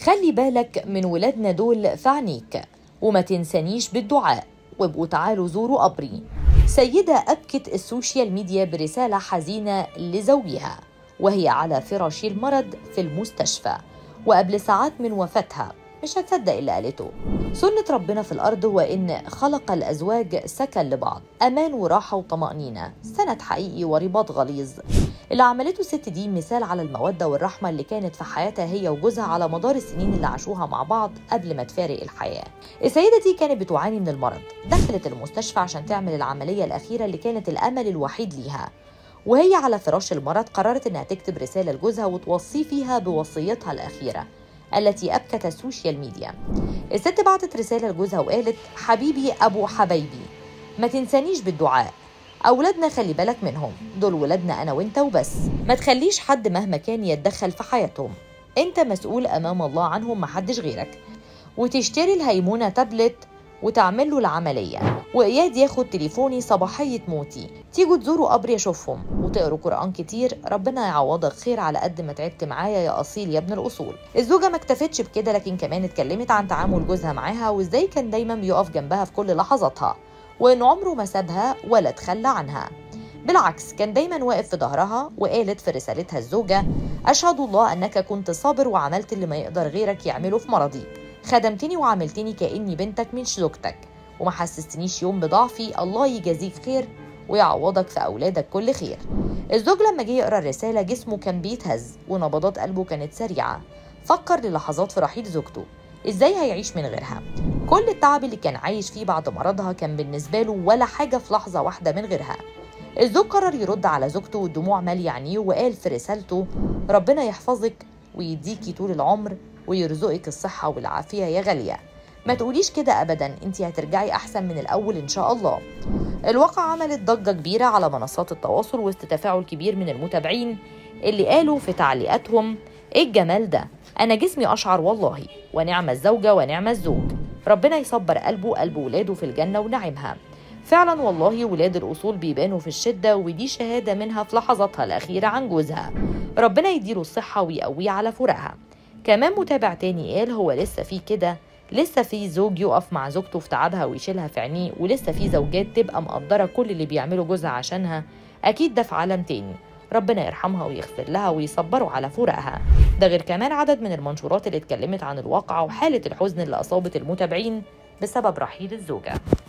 خلي بالك من ولادنا دول في عينيك وما تنسانيش بالدعاء وابقوا تعالوا زوروا قبري سيدة أبكت السوشيال ميديا برسالة حزينة لزوجها وهي على فراش المرض في المستشفى وقبل ساعات من وفاتها مش هتصدق اللي قالته سنة ربنا في الأرض هو إن خلق الأزواج سكن لبعض أمان وراحة وطمأنينة سند حقيقي ورباط غليظ اللي عملته الست دي مثال على المودة والرحمة اللي كانت في حياتها هي وجوزها على مدار السنين اللي عاشوها مع بعض قبل ما تفارق الحياة السيدة دي كانت بتعاني من المرض دخلت المستشفى عشان تعمل العملية الأخيرة اللي كانت الأمل الوحيد ليها وهي على فراش المرض قررت إنها تكتب رسالة لجوزها وتوصيه فيها بوصيتها الأخيرة التي أبكت السوشيال ميديا الست بعتت رسالة لجوزها وقالت حبيبي أبو حبايبي ما تنسانيش بالدعاء أولادنا خلي بالك منهم دول ولادنا أنا وإنت وبس ما تخليش حد مهما كان يتدخل في حياتهم أنت مسؤول أمام الله عنهم محدش غيرك وتشتري الهيمونة تابلت وتعمل له العملية وإياد ياخد تليفوني صباحية موتي تيجوا تزوروا قبري أشوفهم وتقروا قرآن كتير ربنا يعوضك خير على قد ما تعبت معايا يا أصيل يا ابن الأصول الزوجة ما اكتفتش بكده لكن كمان اتكلمت عن تعامل جوزها معاها وإزاي كان دايما بيقف جنبها في كل لحظاتها وإن عمره ما سابها ولا تخلى عنها بالعكس كان دايما واقف في ظهرها وقالت في رسالتها الزوجة أشهد الله أنك كنت صابر وعملت اللي ما يقدر غيرك يعمله في مرضي خدمتني وعاملتني كأني بنتك مش زوجتك وما حسستنيش يوم بضعفي الله يجازيك خير ويعوضك في أولادك كل خير الزوج لما جه يقرأ الرسالة جسمه كان بيتهز ونبضات قلبه كانت سريعة فكر للحظات في رحيل زوجته ازاي هيعيش من غيرها كل التعب اللي كان عايش فيه بعد مرضها كان بالنسبة له ولا حاجة في لحظة واحدة من غيرها الزوج قرر يرد على زوجته والدموع مالية عينيه وقال في رسالته ربنا يحفظك ويديكي طول العمر ويرزقك الصحة والعافية يا غالية ما تقوليش كده أبدا انت هترجعي أحسن من الأول إن شاء الله الواقع عملت ضجة كبيرة على منصات التواصل وسط تفاعل كبير من المتابعين اللي قالوا في تعليقاتهم ايه الجمال ده أنا جسمي أشعر والله ونعم الزوجة ونعم الزوج ربنا يصبر قلبه قلب ولاده في الجنة ونعمها فعلا والله ولاد الأصول بيبانوا في الشدة ودي شهادة منها في لحظاتها الأخيرة عن جوزها ربنا يديله الصحة ويقويه على فراقها كمان متابع تاني قال هو لسه في كده لسه في زوج يقف مع زوجته في تعبها ويشيلها في عينيه ولسه في زوجات تبقى مقدرة كل اللي بيعمله جوزها عشانها أكيد ده في عالم تاني ربنا يرحمها ويغفر لها ويصبروا على فراقها ده غير كمان عدد من المنشورات اللي اتكلمت عن الواقعة وحالة الحزن اللي أصابت المتابعين بسبب رحيل الزوجة